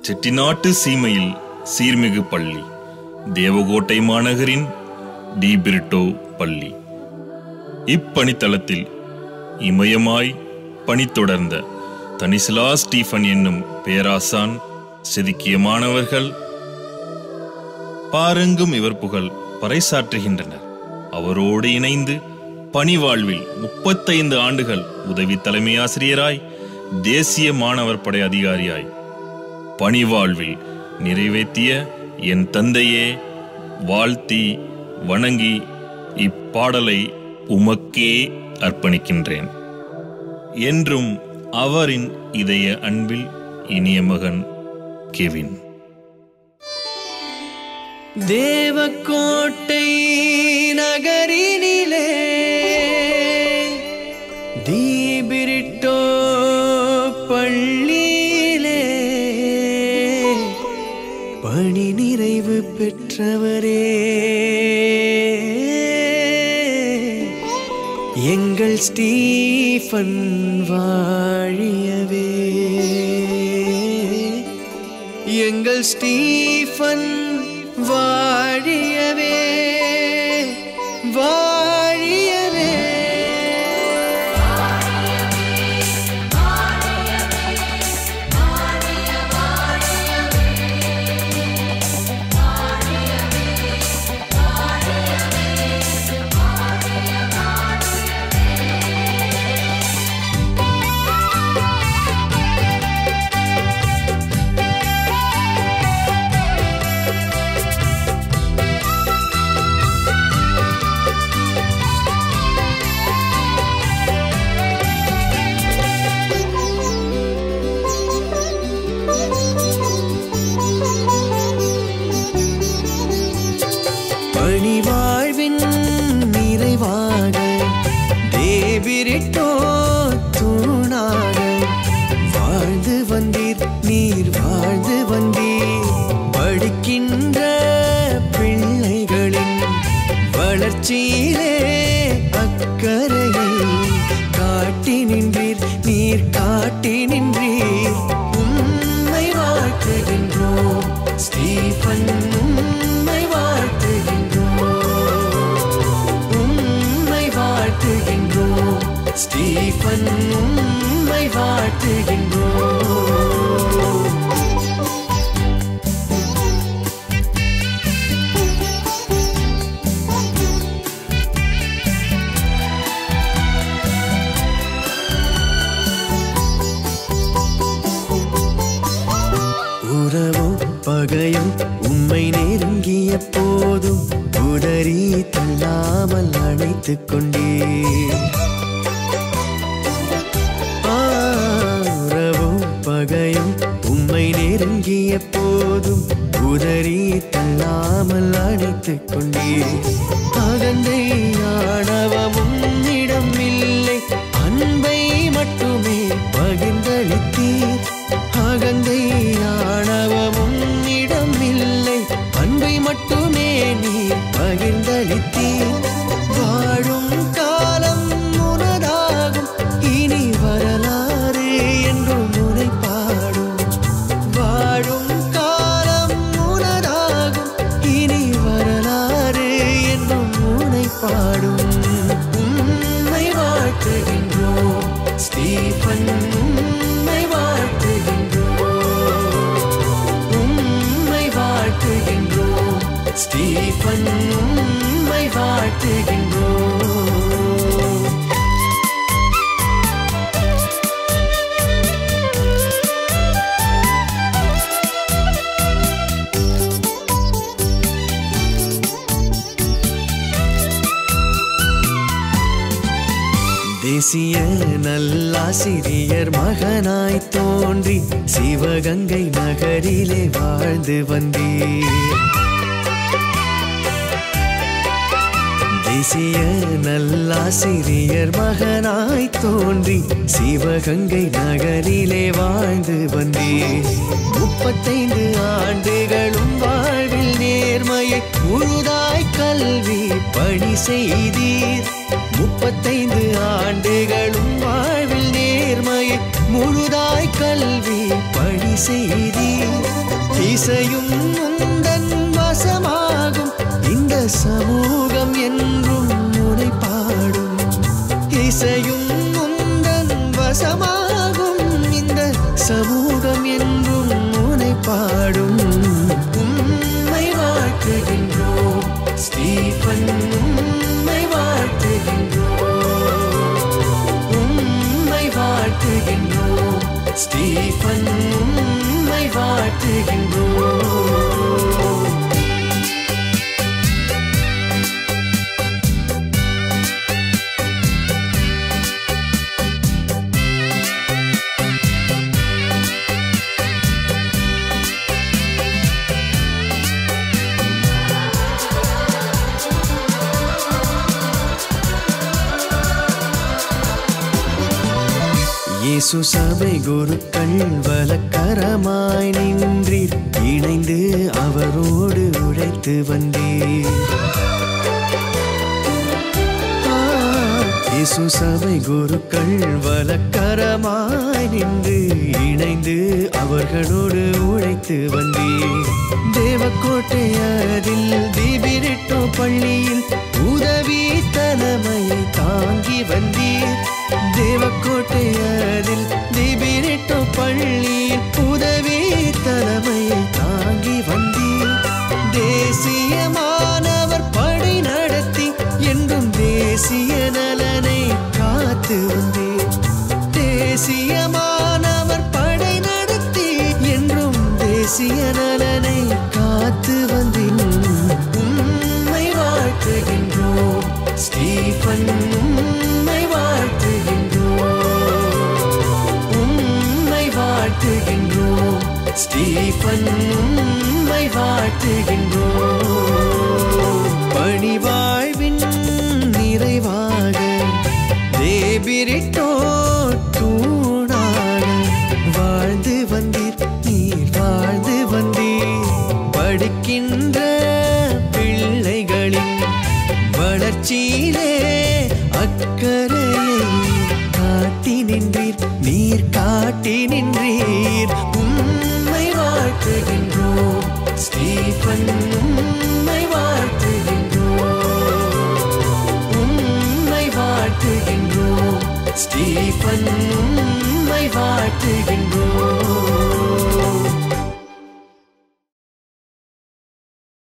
செட்டிநாட்டு சீமையில் சீர்மிகு பள்ளி தேவகோட்டை மாநகரின் டிபிரிட்டோ பள்ளி இப்பணித்தளத்தில் இமயமாய் பணித்தொடர்ந்த தனிசிலா ஸ்டீஃபன் என்னும் பேராசான் செதுக்கிய மாணவர்கள் பாரெங்கும் இவர் புகழ் பறைசாற்றுகின்றனர் அவரோடு இணைந்து பணி வாழ்வில் முப்பத்தைந்து ஆண்டுகள் உதவி தலைமை ஆசிரியராய் தேசிய மாணவர் படை அதிகாரியாய் பணி வாழ்வில் நிறைவேற்றிய என் தந்தையே வாழ்த்தி வணங்கி இப்பாடலை உமக்கே அர்ப்பணிக்கின்றேன் என்றும் அவரின் இதய அன்பில் இனிய மகன் கெவின் தேவக்கோட்டை நகரினிலே தீபிரிட்டோ பள்ளியிலே பணி நிறைவு பெற்றவரே எங்கள் ஸ்டீஃபன் வாழியவே எங்கள் ஸ்டீஃபன் வாழியவே வாழியவே பணி வாழ்வின் நிறைவாக தேவிரிட்டோ தூணாக வாழ்ந்து வந்தீர் நீர் வாழ்ந்து வந்தீர் படிக்கின்ற பிள்ளைகளின் வளர்ச்சியிலே அக்கறையை காட்டி நின்றீர் நீர் காட்டி நின்றீர் உம்மை வாழ்த்துகின்றோம் ஸ்டீஃபன் உம்மை வாழ்த்துகின்றோம் உம்மை வாழ்த்துகின்றோம் ஸ்டீஃபன் உம்மை வாழ்த்துகின்றோம் உறவோ பகையோ உம்மை நெருங்கிய போதும் உதறி தள்ளாமல் அணைத்துக் கொண்டே உறவோ பகையோ உம்மை நெருங்கிய போதும் உதறி தள்ளாமல் அணைத்துக் கொண்டே அகந்தை ஆணவமும் இடம் இல்லை அன்பை மட்டுமே பகிர்ந்தளித்தீர் அகந்தை ஆணவமும் இடம் இல்லை அன்பை மட்டுமே நீர் பகிர்ந்தளித்தீர் வாழும் காலம் உனதாகும் இனி வரலாறு என்றும் உனை பாடும் வாழும் காலம் உனதாகும் இனி வரலாறு என்றும் உனை பாடும் உம்மை வாழ்த்துகின்றோம் ஸ்டீஃபன் உம்மை வாழ்த்துகின்றோம் உம்மை வாழ்த்துகின்றோம் ஸ்டீஃபன் உம்மை வாழ்த்துகின்றோம் தேசிய நல்லாசிரியர் மகனாய் தோன்றி சிவகங்கை நகரிலே வாழ்ந்து வந்தீர் தேசிய நல்லாசிரியர் மகனாய் தோன்றி சிவகங்கை நகரிலே வாழ்ந்து வந்தீர் முப்பத்தைந்து ஆண்டுகளும் வாழ்வில் நேர்மையை முழுதாய் கல்வி பணி செய்தீர் முப்பத்தைந்து ஆண்டுகளும் வாழ்வில் நேர்மையை முழுதாய் கல்வி பணி செய்தீர் இசையும் உந்தன் வசமாகும் இந்த சமூகம் என்றும் முனை பாடும் இசையும் உந்தன் வசமாகும் இந்த சமூகம் என்றும் முனை பாடும் உம்மை வாழ்த்துகின்றோம் ஸ்டீபன் உம்மை வாழ்த்துகின்றோம் உம்மை வாழ்த்துகின்றோம் ஸ்டீபன் உம்மை வாழ்த்துகின்றோம் இயேசு சபை குருக்கள் வலக்கரமாய் நின்றீர் இணைந்து அவரோடு உழைத்து வந்தீர் ஆ, இயேசு சபை குருக்கள் வலக்கரமாய் நின்று இணைந்து அவர்களோடு உழைத்து வந்தீர் தேவக்கோட்டை அதில் தீபிரிட்டோ பள்ளியில் உதவி தலைமையை தாங்கி வந்தீர் தேவக்கோட்டை அதில் தீபிரிட்டோ பள்ளியில் உதவி தலைமையை தாங்கி வந்தீர் தேசிய மாணவர் படை நடத்தி என்றும் தேசிய நலனை காத்து வந்தீர் தேசிய மாணவர் படை நடத்தி என்றும் தேசிய நலனை காத்து வந்தேன் உம்மை வாழ்த்துகின்றோம் ஸ்டீபன் உம்மை வாழ்த்துகின்றோம் உம்மை வாழ்த்துகின்றோம் ஸ்டீபன் உம்மை வாழ்த்துகின்றோம் பணி வாழ்வின் நிறைவாக தேபிரிட்டோ தூணாக வாழ்ந்து வந்தீர் நீர் வாழ்ந்து வந்தீர் படிக்கின்ற பிள்ளைகளின் வளர்ச்சியிலே அக்கறையை காட்டி நின்றீர் நீர் காட்டி நின்றீர் உம்மை வாழ்த்துகின்றோம் ஸ்டீபன் உம்மை வாழ்த்துகின்றோம் உம்மை வாழ்த்துகின்றோம் ஸ்டீபன் உம்மை வாழ்த்துகின்றோம்